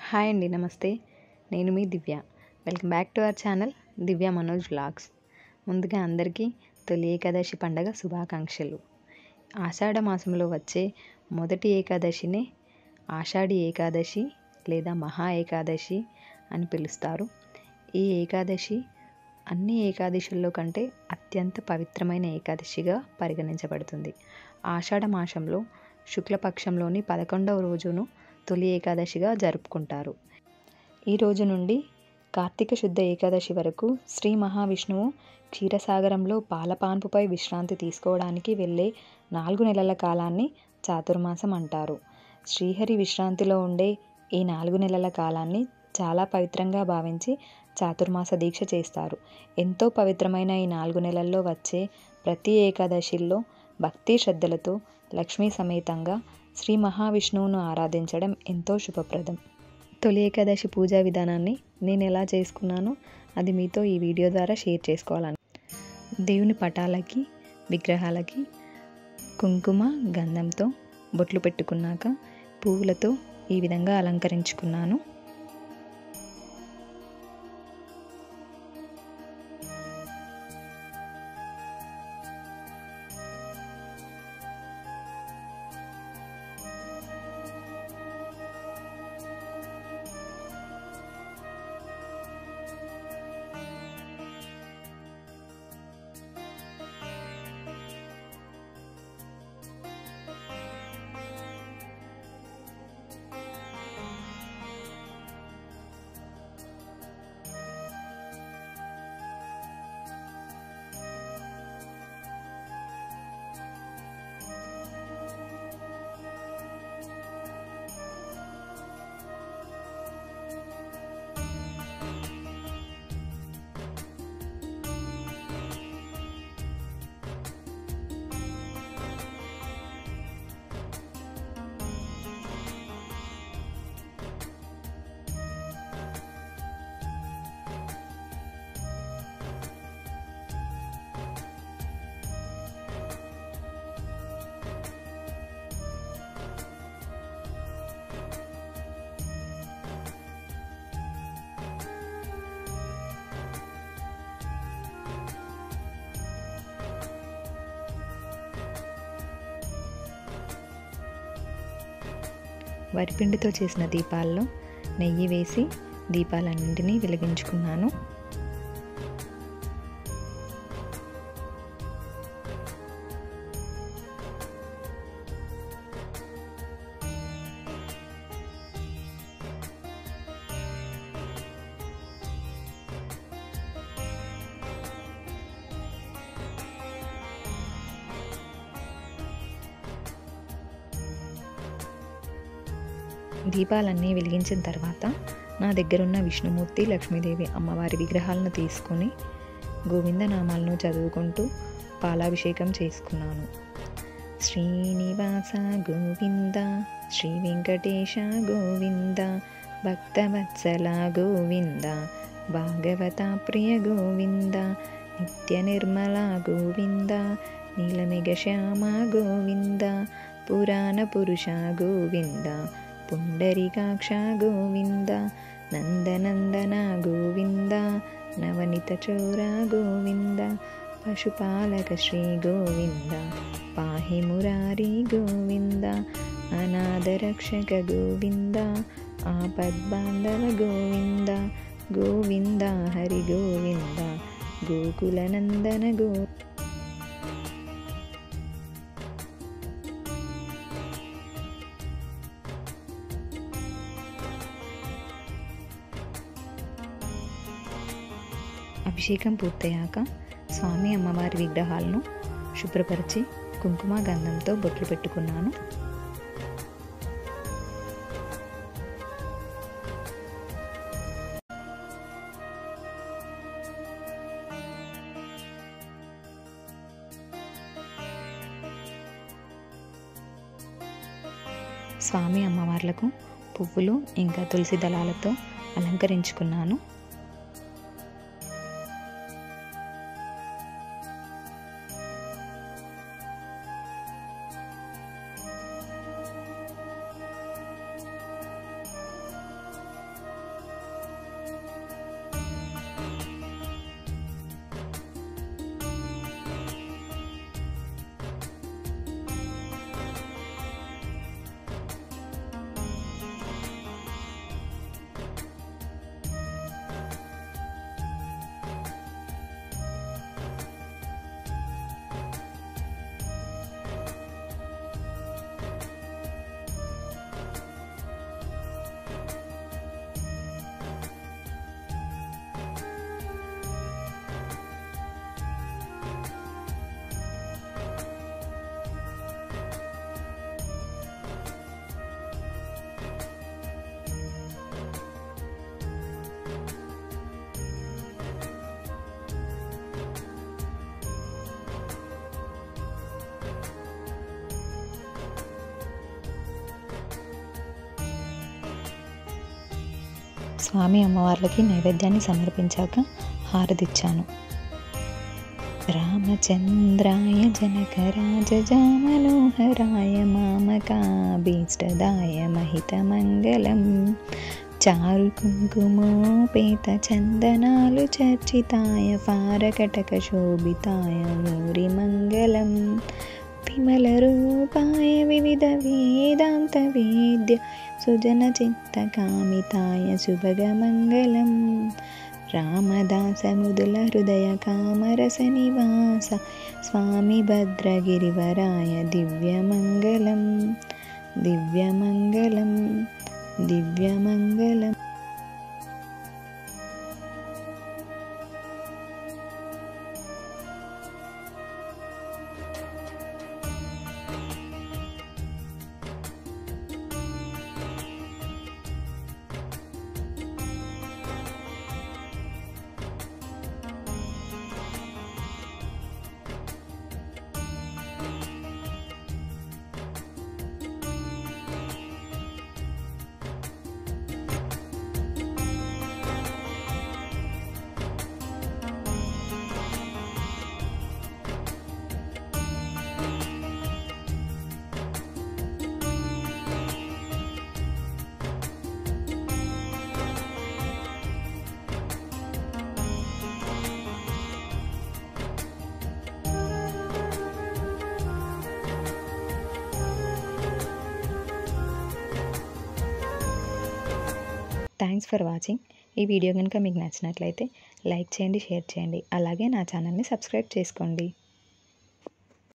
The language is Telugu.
హాయ్ అండి నమస్తే నేను మీ Divya welcome back to our channel Divya Manoj vlogs ముందుగా అందరికీ తొలి ఏకాదశి పండగ శుభాకాంక్షలు ఆషాఢ మాసంలో వచ్చే మొదటి ఏకాదశినే ఆషాఢి ఏకాదశి లేదా మహా ఏకాదశి అని పిలుస్తారు ఈ ఏకాదశి అన్ని ఏకాదశుల్లో కంటే అత్యంత పవిత్రమైన ఏకాదశిగా పరిగణించబడుతుంది ఆషాఢ మాసంలో శుక్లపక్షంలోని పదకొండవ రోజును తొలి ఏకాదశిగా జరుపుకుంటారు ఈ రోజు నుండి కార్తీక శుద్ధ ఏకాదశి వరకు శ్రీ మహావిష్ణువు క్షీరసాగరంలో పాలపాన్పుపై విశ్రాంతి తీసుకోవడానికి వెళ్ళే నాలుగు నెలల కాలాన్ని చాతుర్మాసం అంటారు శ్రీహరి విశ్రాంతిలో ఉండే ఈ నాలుగు నెలల కాలాన్ని చాలా పవిత్రంగా భావించి చాతుర్మాస దీక్ష చేస్తారు ఎంతో పవిత్రమైన ఈ నాలుగు నెలల్లో వచ్చే ప్రతి ఏకాదశిల్లో భక్తి శ్రద్ధలతో లక్ష్మీ సమేతంగా శ్రీ మహావిష్ణువును ఆరాధించడం ఎంతో శుభప్రదం తొలి ఏకాదశి పూజా విధానాన్ని నేను ఎలా చేసుకున్నానో అది మీతో ఈ వీడియో ద్వారా షేర్ చేసుకోవాలని దేవుని పటాలకి విగ్రహాలకి కుంకుమ గంధంతో బొట్లు పెట్టుకున్నాక పువ్వులతో ఈ విధంగా అలంకరించుకున్నాను వరిపిండితో చేసిన దీపాల్లో నెయ్యి వేసి దీపాలన్నింటినీ వెలిగించుకున్నాను దీపాలన్నీ వెలిగించిన తర్వాత నా దగ్గరున్న విష్ణుమూర్తి లక్ష్మీదేవి అమ్మవారి విగ్రహాలను తీసుకొని గోవింద నామాలను చదువుకుంటూ పాలాభిషేకం చేసుకున్నాను శ్రీనివాస గోవింద శ్రీ వెంకటేశ గోవింద భక్తవత్సల గోవింద భాగవత ప్రియ గోవింద నిత్య నిర్మల గోవింద నీలమిగ శ్యామ గోవింద పురాణ పురుష గోవింద పుండరీకాక్ష గోవింద నందనందన గోవింద నవనిత చోర గోవింద పశుపాలక శ్రీ గోవింద పాహి మురారి గోవింద అనాథరక్షక గోవింద ఆపద్బాంధవ గోవింద గోవింద హరి గోవింద గోకులనందన గో అభిషేకం పూర్తయ్యాక స్వామి అమ్మవారి విగ్రహాలను శుభ్రపరిచి కుంకుమ గంధంతో బొట్లు పెట్టుకున్నాను స్వామి అమ్మవార్లకు పువ్వులు ఇంకా తులసి దళాలతో అలంకరించుకున్నాను స్వామి అమ్మవార్లకి నైవేద్యాన్ని సమర్పించాక హారతిచ్చాను రామచంద్రాయ జనకరాజజామనోహరాయ మామకాభీష్టదాయ మహితమంగళం చారు కుంకుమోపేత చందనాలు చర్చితాయ పారకటక శోభితాయ మూరిమంగళం విమల రూపాయ వివిధ వేదాంత వేద్య సుజన చిత్త కామితాయ శుభగమంగళం రామదాస ముదుల హృదయ కామరస నివాస స్వామి భద్రగిరివరాయ దివ్యమంగళం దివ్యమంగళం దివ్యమంగళం థ్యాంక్స్ ఫర్ వాచింగ్ ఈ వీడియో కనుక మీకు నచ్చినట్లయితే లైక్ చేయండి షేర్ చేయండి అలాగే నా ఛానల్ని సబ్స్క్రైబ్ చేసుకోండి